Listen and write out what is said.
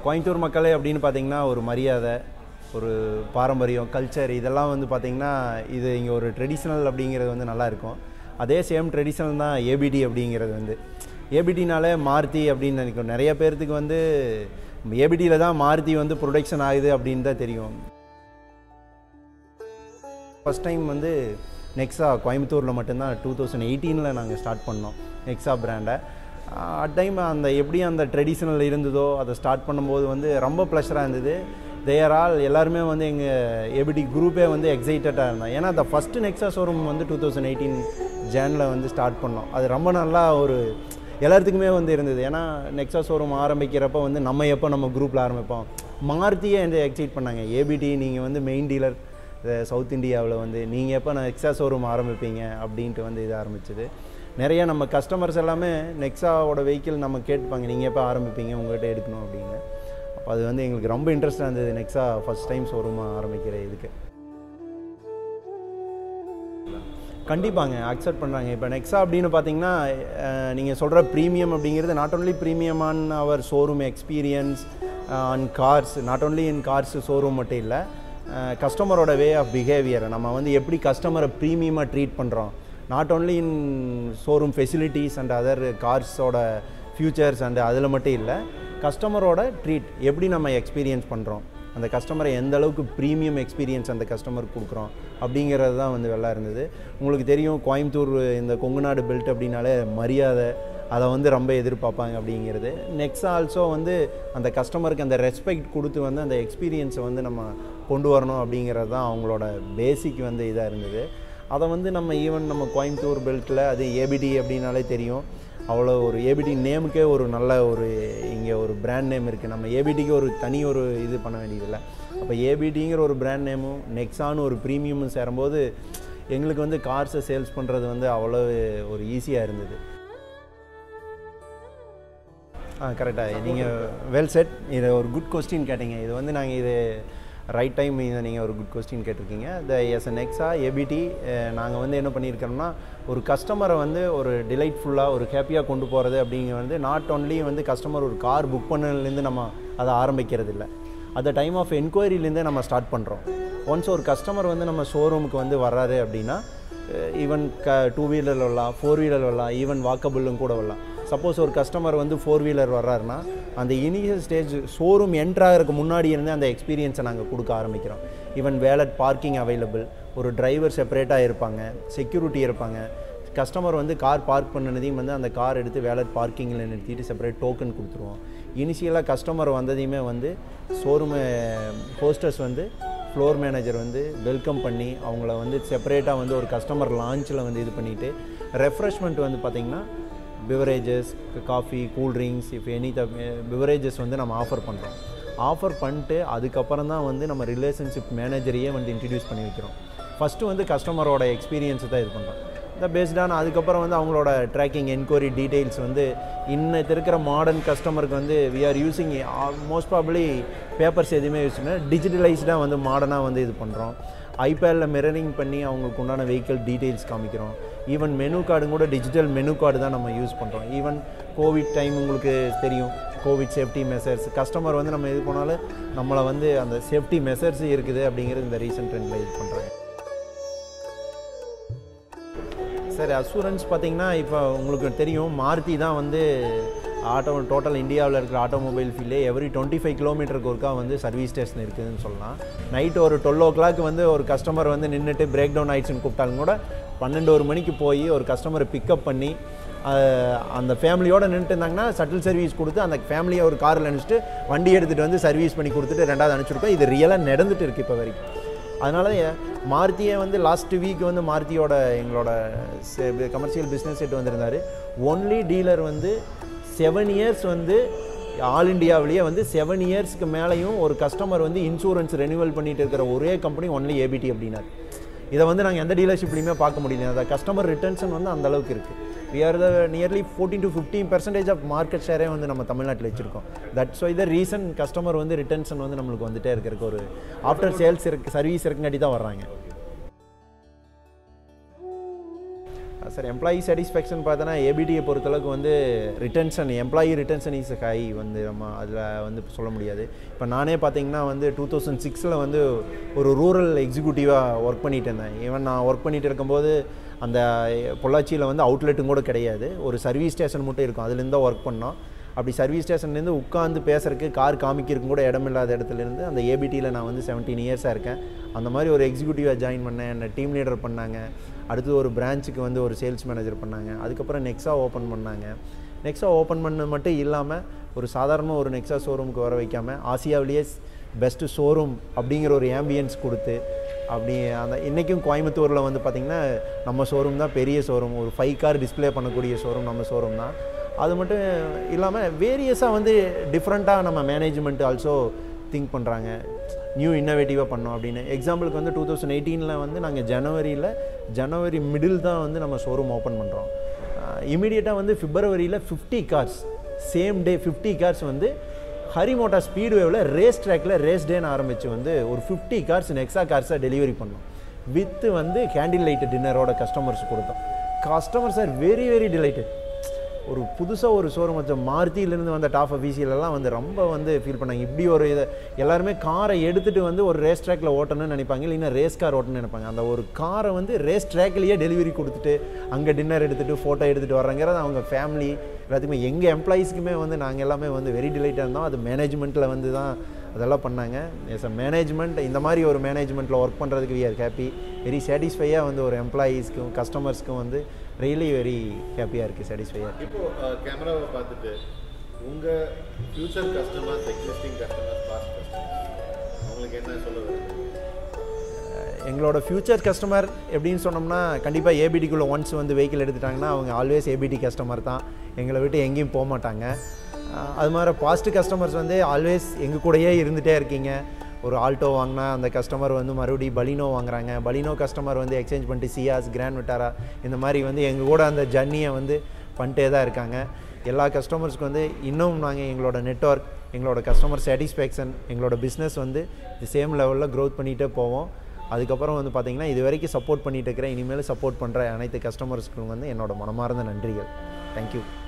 கோயம்புத்தூர் மக்களே அப்படின்னு பார்த்தீங்கன்னா ஒரு மரியாதை ஒரு பாரம்பரியம் கல்ச்சர் இதெல்லாம் வந்து பார்த்திங்கன்னா இது இங்கே ஒரு ட்ரெடிஷ்னல் அப்படிங்கிறது வந்து நல்லா இருக்கும் அதே சேம் ட்ரெடிஷ்னல் தான் ஏபிடி அப்படிங்கிறது வந்து ஏபிடினாலே மாருதி அப்படின்னு நினைக்கும் நிறைய பேர்த்துக்கு வந்து ஏபிடியில் தான் மாருதி வந்து ப்ரொடக்ஷன் ஆகுது அப்படின்னு தான் தெரியும் ஃபஸ்ட் டைம் வந்து நெக்ஸா கோயம்புத்தூரில் மட்டும்தான் டூ தௌசண்ட் எயிட்டீனில் நாங்கள் ஸ்டார்ட் பண்ணோம் நெக்ஸா பிராண்டை அட் டைம் அந்த எப்படி அந்த ட்ரெடிஷ்னல் இருந்ததோ அதை ஸ்டார்ட் பண்ணும்போது வந்து ரொம்ப ப்ளஷராக இருந்தது தேர் ஆல் எல்லாருமே வந்து எங்கள் ஏபிடி குரூப்பே வந்து எக்ஸைட்டடாக இருந்தோம் ஏன்னா அந்த ஃபஸ்ட்டு நெக்ஸா ஷோரூம் வந்து டூ தௌசண்ட் எயிட்டீன் ஜேனில் வந்து ஸ்டார்ட் பண்ணோம் அது ரொம்ப நல்லா ஒரு எல்லாத்துக்குமே வந்து இருந்தது ஏன்னா நெக்ஸா ஷோரூம் ஆரம்பிக்கிறப்ப வந்து நம்ம எப்போ நம்ம குரூப்பில் ஆரம்பிப்போம் மாருதியே வந்து எக்ஸைட் பண்ணாங்க ஏபிடி நீங்கள் வந்து மெயின் டீலர் சவுத் இந்தியாவில் வந்து நீங்கள் எப்போ நான் நெக்ஸா ஷோரூம் ஆரம்பிப்பீங்க அப்படின்ட்டு வந்து இது ஆரம்பிச்சது நிறைய நம்ம கஸ்டமர்ஸ் எல்லாமே நெக்ஸாவோட வெஹிக்கிள் நம்ம கேட்டுப்பாங்க நீங்கள் எப்போ ஆரம்பிப்பீங்க உங்கள்கிட்ட எடுக்கணும் அப்படின்னு அப்போ அது வந்து எங்களுக்கு ரொம்ப இன்ட்ரெஸ்டாக இருந்தது நெக்ஸா ஃபஸ்ட் டைம் ஷோரூம் ஆரம்பிக்கிற இதுக்கு கண்டிப்பாங்க அக்செப்ட் பண்ணுறாங்க இப்போ நெக்ஸா அப்படின்னு பார்த்தீங்கன்னா நீங்கள் சொல்கிற ப்ரீமியம் அப்படிங்கிறது not only premium on our showroom experience on cars not only in cars showroom மட்டும் இல்லை கஸ்டமரோட வே ஆஃப் பிஹேவியர் நம்ம வந்து எப்படி கஸ்டமரை ப்ரீமியமாக ட்ரீட் பண்ணுறோம் not only in showroom facilities and other கார்ஸோட ஃபியூச்சர்ஸ் அண்ட் அதில் மட்டும் இல்லை கஸ்டமரோட ட்ரீட் எப்படி நம்ம எக்ஸ்பீரியன்ஸ் பண்ணுறோம் அந்த கஸ்டமரை எந்த அளவுக்கு ப்ரீமியம் எக்ஸ்பீரியன்ஸ் அந்த கஸ்டமருக்கு கொடுக்குறோம் அப்படிங்கிறது தான் வந்து வெள்ளா இருந்தது உங்களுக்கு தெரியும் கோயம்புத்தூர் இந்த கொங்குநாடு பெல்ட் அப்படின்னாலே மரியாதை அதை வந்து ரொம்ப எதிர்பார்ப்பாங்க அப்படிங்கிறது நெக்ஸ்ட் ஆல்சோ வந்து அந்த கஸ்டமருக்கு அந்த ரெஸ்பெக்ட் கொடுத்து வந்து அந்த எக்ஸ்பீரியன்ஸை வந்து நம்ம கொண்டு வரணும் அப்படிங்கிறது தான் அவங்களோட பேசிக் வந்து இதாக இருந்தது அதை வந்து நம்ம ஈவன் நம்ம கோயம்புத்தூர் பெல்ட்டில் அது ஏபிடி அப்படின்னாலே தெரியும் அவ்வளோ ஒரு ஏபிடி நேமுக்கே ஒரு நல்ல ஒரு இங்கே ஒரு பிராண்ட் நேம் இருக்குது நம்ம ஏபிடிக்கு ஒரு தனி ஒரு இது பண்ண வேண்டியதில்லை அப்போ ஏபிடிங்கிற ஒரு பிராண்ட் நேமும் நெக்ஸான்னு ஒரு ப்ரீமியமும் சேரும்போது எங்களுக்கு வந்து கார்ஸை சேல்ஸ் பண்ணுறது வந்து அவ்வளோ ஒரு ஈஸியாக இருந்தது ஆ கரெக்டாக நீங்கள் வெல் செட் இது ஒரு குட் கொஸ்டின் கேட்டீங்க இது வந்து நாங்கள் இது ரைட் டைம் இதை நீங்கள் ஒரு குட் கொஸ்டின் கேட்டிருக்கீங்க த எஸ் நெக்ஸா ஏபிடி நாங்கள் வந்து என்ன பண்ணியிருக்கிறோம்னா ஒரு கஸ்டமரை வந்து ஒரு டிலைட்ஃபுல்லாக ஒரு ஹாப்பியாக கொண்டு போகிறது அப்படிங்க வந்து நாட் ஒன்லி வந்து கஸ்டமர் ஒரு கார் புக் பண்ணதுலேருந்து நம்ம அதை ஆரம்பிக்கிறது இல்லை அந்த டைம் ஆஃப் என்கொயரிலேருந்தே நம்ம ஸ்டார்ட் பண்ணுறோம் ஒன்ஸ் ஒரு கஸ்டமர் வந்து நம்ம ஷோரூமுக்கு வந்து வர்றாரு அப்படின்னா ஈவன் க டூ வீலர் வரலாம் ஃபோர் வீலர் வரலாம் ஈவன் வாக்கபிளும் கூட வரலாம் சப்போஸ் ஒரு கஸ்டமர் வந்து ஃபோர் வீலர் வர்றாருன்னா அந்த இனிஷியல் ஸ்டேஜ் ஷோரூம் என்ட்ராகிறதுக்கு முன்னாடி இருந்து அந்த எக்ஸ்பீரியன்ஸை நாங்கள் கொடுக்க ஆரம்பிக்கிறோம் ஈவன் வேலட் பார்க்கிங் அவைலபிள் ஒரு டிரைவர் செப்பரேட்டாக இருப்பாங்க செக்யூரிட்டி இருப்பாங்க கஸ்டமர் வந்து கார் பார்க் பண்ணனதையும் வந்து அந்த கார் எடுத்து வேலட் பார்க்கிங்கில் நிறுத்திட்டு செப்பரேட் டோக்கன் கொடுத்துருவோம் இனிஷியலாக கஸ்டமர் வந்ததையுமே வந்து ஷோரூமு ஹோஸ்டர்ஸ் வந்து ஃப்ளோர் மேனேஜர் வந்து வெல்கம் பண்ணி அவங்கள வந்து செப்பரேட்டாக வந்து ஒரு கஸ்டமர் லான்ச்சில் வந்து இது பண்ணிவிட்டு ரெஃப்ரெஷ்மெண்ட் வந்து பார்த்திங்கன்னா beverages coffee cool drinks if any the beverages வந்து நம்ம ஆஃபர் பண்ணுறோம் ஆஃபர் பண்ணிட்டு அதுக்கப்புறம் தான் வந்து நம்ம ரிலேஷன்ஷிப் மேனேஜரையே வந்து இன்ட்ரடியூஸ் பண்ணி வைக்கிறோம் ஃபஸ்ட்டு வந்து கஸ்டமரோட எக்ஸ்பீரியன்ஸை தான் இது பண்ணுறோம் இந்த பேஸ்டான அதுக்கப்புறம் வந்து அவங்களோட ட்ராக்கிங் என்கொயரி டீட்டெயில்ஸ் வந்து இன்னத்து இருக்கிற மாடர்ன் கஸ்டமருக்கு வந்து we are using most probably papers எதுவுமே யூஸ் பண்ண டிஜிட்டலைஸ்டாக வந்து மாடர்னாக வந்து இது பண்ணுறோம் ஐபேடில் மிரரிங் பண்ணி அவங்களுக்கு உண்டான வெஹிக்கிள் டீட்டெயில்ஸ் காமிக்கிறோம் ஈவன் மெனு கார்டும் கூட டிஜிட்டல் மெனு கார்டு தான் நம்ம யூஸ் பண்ணுறோம் ஈவன் கோவிட் டைம் உங்களுக்கு தெரியும் கோவிட் சேஃப்டி மெஷர்ஸ் கஸ்டமர் வந்து நம்ம இது பண்ணாலும் நம்மளை வந்து அந்த சேஃப்டி மெஷர்ஸ் இருக்குது அப்படிங்கிறது இந்த ரீசன்ட் ட்ரெண்டில் இது பண்ணுறாங்க சரி அசூரன்ஸ் பார்த்தீங்கன்னா இப்போ உங்களுக்கு தெரியும் மாருதி தான் வந்து ஆட்டோ டோட்டல் இந்தியாவில் இருக்கிற ஆட்டோமொபைல் ஃபீல்டே எவ்ரி டுவெண்ட்டி ஃபைவ் கிலோமீட்டருக்கு ஒருக்கா வந்து சர்வீஸ் ஸ்டேஷன் இருக்குதுன்னு சொல்லலாம் நைட் ஒரு டுவெல் ஓ கிளாக் வந்து ஒரு கஸ்டமர் வந்து நின்றுட்டு பிரேக் டவுன் ஆயிடுச்சுன்னு கூப்பிட்டாலும் கூட பன்னெண்டு ஒரு மணிக்கு போய் ஒரு கஸ்டமரை பிக்கப் பண்ணி அந்த ஃபேமிலியோடு நின்றுட்டு இருந்தாங்கன்னா சட்டில் சர்வீஸ் கொடுத்து அந்த ஃபேமிலியை ஒரு காரில் அனுப்பிச்சிட்டு வண்டி எடுத்துகிட்டு வந்து சர்வீஸ் பண்ணி கொடுத்துட்டு ரெண்டாவது அனுப்பிச்சிருக்கோம் இது ரியலாக நடந்துட்டு இருக்குது இப்போ வரைக்கும் அதனால் மாருதியை வந்து லாஸ்ட் வீக் வந்து மாருதியோட எங்களோட கமர்ஷியல் பிஸ்னஸ் செட் வந்திருந்தார் ஒன்லி டீலர் வந்து செவன் இயர்ஸ் வந்து ஆல் இண்டியாவிலேயே வந்து செவன் இயர்ஸ்க்கு மேலேயும் ஒரு கஸ்டமர் வந்து இன்சூரன்ஸ் ரெனியூவல் பண்ணிட்டு இருக்கிற ஒரே கம்பெனி ஒன்லி ஏபிடி அப்படின்னார் இதை வந்து நாங்கள் எந்த டீலர்ஷிப்லையுமே பார்க்க முடியல அந்த கஸ்டமர் ரிட்டர்ன்ஷன் வந்து அந்த அளவுக்கு இருக்குது we are the nearly fourteen to fifteen percentage of market ஷேரே வந்து நம்ம தமிழ்நாட்டில் வச்சுருக்கோம் that's why the reason customer வந்து ரிட்டர்ன்ஷன் வந்து நம்மளுக்கு வந்துட்டே இருக்கிறதுக்கு ஒரு ஆஃப்டர் சேல்ஸ் இருக்கு சர்வீஸ் இருக்குங்காட்டி தான் வர்றாங்க சார் எம்ப்ளாயி சாட்டிஸ்ஃபேக்ஷன் பார்த்தோன்னா ஏபிடியை பொறுத்தளவுக்கு வந்து retention employee retention is high வந்து நம்ம அதில் வந்து சொல்ல முடியாது இப்போ நானே பார்த்தீங்கன்னா வந்து டூ தௌசண்ட் சிக்ஸில் வந்து ஒரு ரூரல் எக்ஸிக்யூட்டிவாக ஒர்க் பண்ணிட்டு இருந்தேன் ஈவன் நான் ஒர்க் பண்ணிட்டு இருக்கும்போது அந்த பொள்ளாச்சியில் வந்து அவுட்லெட்டும் கூட கிடையாது ஒரு சர்வீஸ் ஸ்டேஷன் மட்டும் இருக்கும் அதுலேருந்து தான் ஒர்க் பண்ணோம் அப்படி சர்வீஸ் ஸ்டேஷன்லேருந்து உட்காந்து பேசுறதுக்கு கார் காமிக்கிறதுக்கு கூட இடம் இல்லாத இடத்துலேருந்து அந்த ஏபிடியில் நான் வந்து செவன்டீன் இயர்ஸாக இருக்கேன் அந்த மாதிரி ஒரு எக்ஸிக்யூட்டிவாக ஜாயின் பண்ணேன் என்னை டீம் லீடர் பண்ணாங்க அடுத்து ஒரு பிரான்ச்சுக்கு வந்து ஒரு சேல்ஸ் மேனேஜர் பண்ணாங்க அதுக்கப்புறம் நெக்ஸா ஓப்பன் பண்ணாங்க நெக்ஸா ஓப்பன் பண்ண மட்டும் இல்லாமல் ஒரு சாதாரண ஒரு நெக்ஸா ஷோரூமுக்கு வர வைக்காமல் ஆசியாவிலேயே பெஸ்ட்டு ஷோரூம் அப்படிங்கிற ஒரு ஆம்பியன்ஸ் கொடுத்து அப்படி அந்த இன்றைக்கும் கோயம்புத்தூரில் வந்து பார்த்திங்கன்னா நம்ம ஷோரூம் தான் பெரிய ஷோரூம் ஒரு ஃபைவ் கார் டிஸ்ப்ளே பண்ணக்கூடிய ஷோரூம் நம்ம ஷோரூம் தான் அது மட்டும் இல்லாமல் வேரியஸாக வந்து டிஃப்ரெண்ட்டாக நம்ம மேனேஜ்மெண்ட் ஆல்சோ திங்க் பண்ணுறாங்க நியூ இன்னோவேட்டிவாக பண்ணோம் அப்படின்னு எக்ஸாம்பிளுக்கு வந்து டூ தௌசண்ட் எயிட்டீனில் வந்து நாங்கள் ஜனவரியில் ஜனவரி மிடில் தான் வந்து நம்ம ஷோரூம் ஓப்பன் பண்ணுறோம் இமீடியட்டாக வந்து பிப்ரவரியில் fifty cars same day fifty cars வந்து ஹரிமோட்டா ஸ்பீட் வேவில் ரேஸ் ட்ராக்கில் ரேஸ் டேன்னு ஆரம்பித்து வந்து ஒரு ஃபிஃப்டி கார்ஸ் நெக்ஸா கார்ஸாக டெலிவரி பண்ணோம் வித்து வந்து கேண்டில் லைட் டின்னரோட கஸ்டமர்ஸ் கொடுத்தோம் customers are very very delighted ஒரு புதுசாக ஒரு ஷோரூம் வச்ச மாருதியிலேருந்து வந்த டாப் அஃபீஷியலெல்லாம் வந்து ரொம்ப வந்து ஃபீல் பண்ணாங்க இப்படி ஒரு இதை எல்லாருமே காரை எடுத்துகிட்டு வந்து ஒரு ரேஸ் ட்ராக்கில் ஓட்டணும்னு நினைப்பாங்க இல்லைன்னா ரேஸ் கார் ஓட்டணும்னு நினைப்பாங்க அந்த ஒரு காரை வந்து ரேஸ் ட்ராக்லேயே டெலிவரி கொடுத்துட்டு அங்கே டின்னர் எடுத்துகிட்டு ஃபோட்டோ எடுத்துகிட்டு வர்றாங்கிறது அவங்க ஃபேமிலி எல்லாத்துக்குமே எங்கள் எம்ப்ளாயீஸ்க்குமே வந்து நாங்கள் எல்லாமே வந்து வெரி டிலைட்டாக இருந்தோம் அது மேனேஜ்மெண்ட்டில் வந்து தான் அதெல்லாம் பண்ணாங்க எஸ் அ மேனேஜ்மெண்ட் இந்த மாதிரி ஒரு மேனேஜ்மெண்ட்டில் ஒர்க் பண்ணுறதுக்கு வி ஆர் ஹாப்பி வெரி சாட்டிஸ்ஃபையாக வந்து ஒரு எம்ப்ளாயீஸ்க்கும் கஸ்டமர்ஸ்க்கும் வந்து ரியலி வெரி ஹாப்பியாக இருக்குது சாட்டிஸ்ஃபையாக இப்போ கேமராவை பார்த்துட்டு உங்கள் future customers existing customers past customers அவங்களுக்கு என்ன சொல்ல விரும்புறீங்க? எங்களோட ஃப்யூச்சர் கஸ்டமர் எப்படின்னு சொன்னோம்னா கண்டிப்பாக ஏபிடிக்குள்ளே ஒன்ஸ் வந்து வெஹிக்கிள் எடுத்துட்டாங்கன்னா அவங்க ஆல்வேஸ் ஏபிடி கஸ்டமர் தான் எங்களை விட்டு எங்கேயும் போக மாட்டாங்க அஹ் அது மாதிரி பாஸ்ட் கஸ்டமர்ஸ் வந்து ஆல்வேஸ் எங்கள் கூடயே இருந்துகிட்டே இருக்கீங்க ஒரு ஆல்டோ வாங்கினா அந்த கஸ்டமர் வந்து மறுபடியும் பலினோ வாங்குறாங்க பலினோ கஸ்டமர் வந்து எக்ஸ்சேஞ்ச் பண்ணிட்டு சியாஸ் கிராண்ட் விட்டாரா இந்த மாதிரி வந்து எங்கள் கூட அந்த ஜர்னியை வந்து பண்ணிட்டே தான் இருக்காங்க எல்லா கஸ்டமர்ஸ்க்கு வந்து இன்னும் நாங்கள் எங்களோட நெட்ஒர்க் எங்களோட கஸ்டமர் சாட்டிஸ்ஃபேக்ஷன் எங்களோட பிஸ்னஸ் வந்து சேம் லெவலில் க்ரோத் பண்ணிகிட்டே போவோம் அதுக்கப்புறம் வந்து பார்த்தீங்கன்னா இது வரைக்கும் சப்போர்ட் பண்ணிட்டு இருக்கிறேன் இனிமேல் சப்போர்ட் பண்ணுற அனைத்து கஸ்டமர்ஸ்க்கும் வந்து என்னோட மனமார்ந்த நன்றிகள் தேங்க்யூ